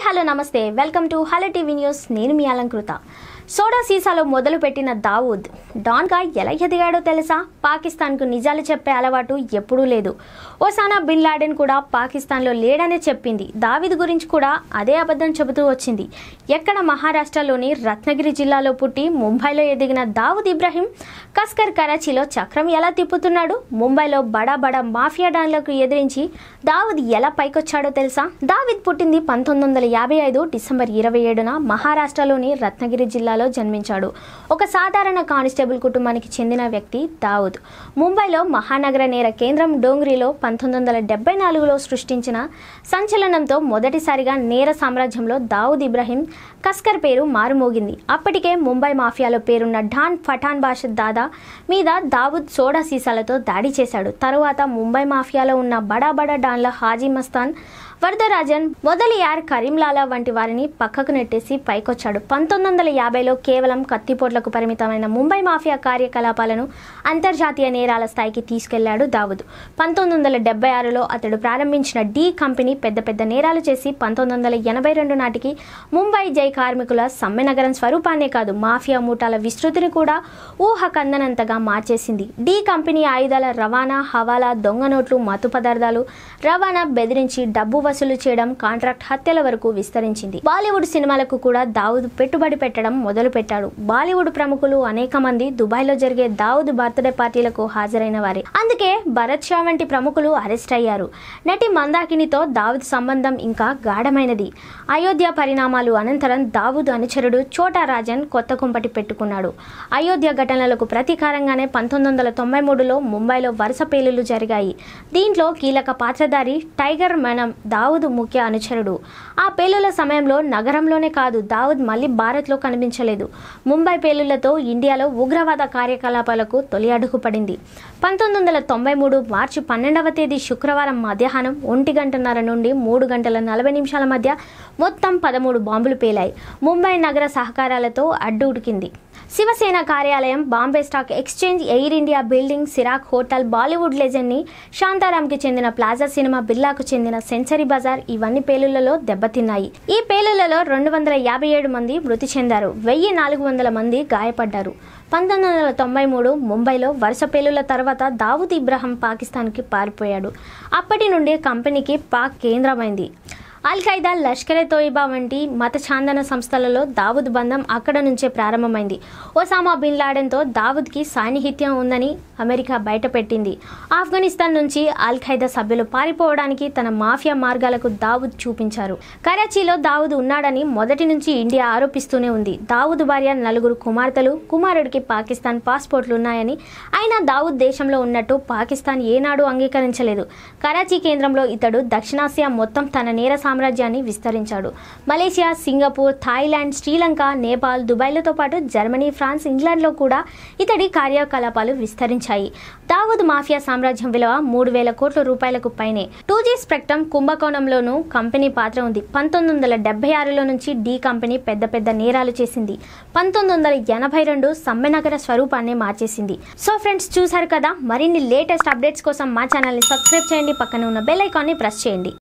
hello నమస్తే welcome to hello TV news నేను మీ అలంకృత సోడా సీసాలో మొదలుపెట్టిన దావూద్ డాన్గా ఎలా ఎదిగాడో తెలుసా పాకిస్తాన్కు నిజాలు చెప్పే అలవాటు ఎప్పుడూ లేదు ఓసానా బిన్ లాడెన్ కూడా పాకిస్తాన్లో లేడనే చెప్పింది దావీద్ గురించి కూడా అదే అబద్ధం చెబుతూ వచ్చింది ఎక్కడ మహారాష్ట్రలోని రత్నగిరి జిల్లాలో పుట్టి ముంబైలో ఎదిగిన దావూద్ ఇబ్రహీం కస్కర్ కరాచీలో చక్రం ఎలా తిప్పుతున్నాడు ముంబైలో బడా బడా మాఫియా డాన్లకు ఎదిరించి దావూద్ ఎలా పైకొచ్చాడో తెలుసా దావీద్ పుట్టింది పంతొమ్మిది వందల యాభై ఐదు డిసెంబర్ ఇరవై ఏడున మహారాష్ట్రలోని రత్నగిరి జిల్లాలో జన్మించాడు ఒక సాధారణ కానిస్టేబుల్ కుటుంబానికి చెందిన వ్యక్తి దావూద్ ముంబైలో మహానగర నేర కేంద్రం డోంగ్రీలో పంతొమ్మిది వందల డెబ్బై నాలుగులో సృష్టించిన సంచలనంతో మొదటిసారిగా నేర సామ్రాజ్యంలో దావూద్ ఇబ్రహీం కస్కర్ పేరు మారుమోగింది అప్పటికే ముంబై మాఫియాలో పేరున్న ఢాన్ పఠాన్ బాషద్ దాదా మీద దావూద్ సోడా సీసాలతో దాడి చేశాడు తరువాత ముంబై మాఫియాలో ఉన్న బడా బడా డాన్ల హాజీ మస్తాన్ వరదరాజన్ మొదలియార్ కరీంలాలా వంటి వారిని పక్కకు నెట్టేసి పైకొచ్చాడు పంతొమ్మిది వందల యాభైలో కేవలం కత్తిపోట్లకు పరిమితమైన ముంబై మాఫియా కార్యకలాపాలను అంతర్జాతీయ నేరాల స్థాయికి తీసుకెళ్లాడు దావుద్ పంతొమ్మిది వందల డెబ్బై ఆరులో అతడు ప్రారంభించిన డి కంపెనీ పెద్ద పెద్ద నేరాలు చేసి పంతొమ్మిది వందల ఎనభై రెండు నాటికి ముంబై జై కార్మికుల సమ్మె నగరం స్వరూపాన్నే కాదు మాఫియా మూటాల విస్తృతిని కూడా ఊహ కందనంతగా మార్చేసింది డి కంపెనీ ఆయుధాల రవాణా హవాలా దొంగ నోట్లు మత్తు పదార్థాలు రవాణా బెదిరించి డబ్బు వసూలు చేయడం కాంట్రాక్ట్ హత్యల వరకు విస్తరించింది బాలీవుడ్ సినిమాలకు కూడా దావుద్ పెట్టుబడి పెట్టడం మొదలు పెట్టాడు బాలీవుడ్ ప్రముఖులు అనేక మంది దుబాయ్లో జరిగే దావుద్ బర్త్డే పార్టీలకు హాజరైన వారే అందుకే భరత్ షా వంటి ప్రముఖులు అరెస్ట్ అయ్యారు నటి మందాకినితో దావుద్ సంబంధం ఇంకా గాఢమైనది అయోధ్య పరిణామాలు అనంతరం దావుద్ అనుచరుడు చోటా రాజన్ కొత్త కుంపటి పెట్టుకున్నాడు అయోధ్య ఘటనలకు ప్రతీకారంగానే పంతొమ్మిది వందల తొంభై మూడులో ముంబైలో వరుస పేలుళ్లు జరిగాయి దీంట్లో కీలక పాత్రధారి టైగర్ మనం దావుద్ ముఖ్య అనుచరుడు ఆ పేలుల సమయంలో నగరంలోనే కాదు దావుద్ మళ్ళీ భారత్లో కనిపించలేదు ముంబై పేలుళ్లతో ఇండియాలో ఉగ్రవాద కార్యకలాపాలకు తొలి అడుగు పడింది పంతొమ్మిది వందల తొంభై మూడు మార్చి పన్నెండవ తేదీ శుక్రవారం మధ్యాహ్నం ఒంటి గంటన్నర నుండి మూడు గంటల నలభై నిమిషాల మధ్య మొత్తం పదమూడు బాంబులు పేలాయి ముంబై నగర సహకారాలతో అడ్డు ఉడికింది శివసేన కార్యాలయం Bombay stock exchange Air India building సిరాక్ హోటల్ బాలీవుడ్ లెజెండ్ని శాంతారాంకి చెందిన ప్లాజా సినిమా బిర్లాకు చెందిన సెంచరీ బజార్ ఇవన్నీ పేలుళ్లలో దెబ్బతిన్నాయి ఈ పేలుళ్లలో రెండు వందల యాభై ఏడు మంది మృతి చెందారు వెయ్యి నాలుగు వందల మంది గాయపడ్డారు పంతొమ్మిది వందల తొంభై మూడు ముంబైలో వరుస పేలుళ్ల తర్వాత దావూద్ ఇబ్రహం పాకిస్తాన్కి పారిపోయాడు అప్పటి నుండి కంపెనీకి పాక్ కేంద్రమైంది అల్ ఖైదా లష్కరే తోయిబా వంటి మత చాందన సంస్థలలో దావుద్ బంధం అక్కడ నుంచే ప్రారంభమైంది ఒసామా బిన్ లాడెన్తో దావుద్కి సాన్నిహిత్యం ఉందని అమెరికా బయటపెట్టింది ఆఫ్ఘనిస్తాన్ నుంచి అల్ ఖైదా సభ్యులు పారిపోవడానికి తన మాఫియా మార్గాలకు దావుద్ చూపించారు కరాచీలో దావుద్ ఉన్నాడని మొదటి నుంచి ఇండియా ఆరోపిస్తూనే ఉంది దావుద్ భార్య నలుగురు కుమార్తెలు కుమారుడికి పాకిస్తాన్ పాస్పోర్ట్లు ఉన్నాయని అయినా దావుద్ దేశంలో ఉన్నట్టు పాకిస్తాన్ ఏనాడు అంగీకరించలేదు కరాచీ కేంద్రంలో ఇతడు దక్షిణాసియా మొత్తం తన నేర సామ్రాజ్యాన్ని విస్తరించాడు Malaysia Singapore Thailand Sri Lanka Nepal దుబాయ్లతో పాటు జర్మనీ ఫ్రాన్స్ ఇంగ్లాండ్లో కూడా ఇతడి కార్యకలాపాలు విస్తరించాయి దావూద్ మాఫియా సామ్రాజ్యం విలువ మూడు వేల కోట్ల రూపాయలకు పైనే టూ జీ స్పెక్ట్రమ్ కుంభకోణంలోనూ కంపెనీ పాత్ర ఉంది పంతొమ్మిది వందల డెబ్బై ఆరులో నుంచి డి కంపెనీ పెద్ద పెద్ద నేరాలు చేసింది పంతొమ్మిది వందల ఎనభై రెండు సమ్మెనగర స్వరూపాన్ని మార్చేసింది సో ఫ్రెండ్స్ చూసారు కదా మరిన్ని లేటెస్ట్ అప్డేట్స్ కోసం మా ఛానల్ని సబ్స్క్రైబ్ చేయండి పక్కన ఉన్న బెల్ ఐకాన్ని ప్రెస్ చేయండి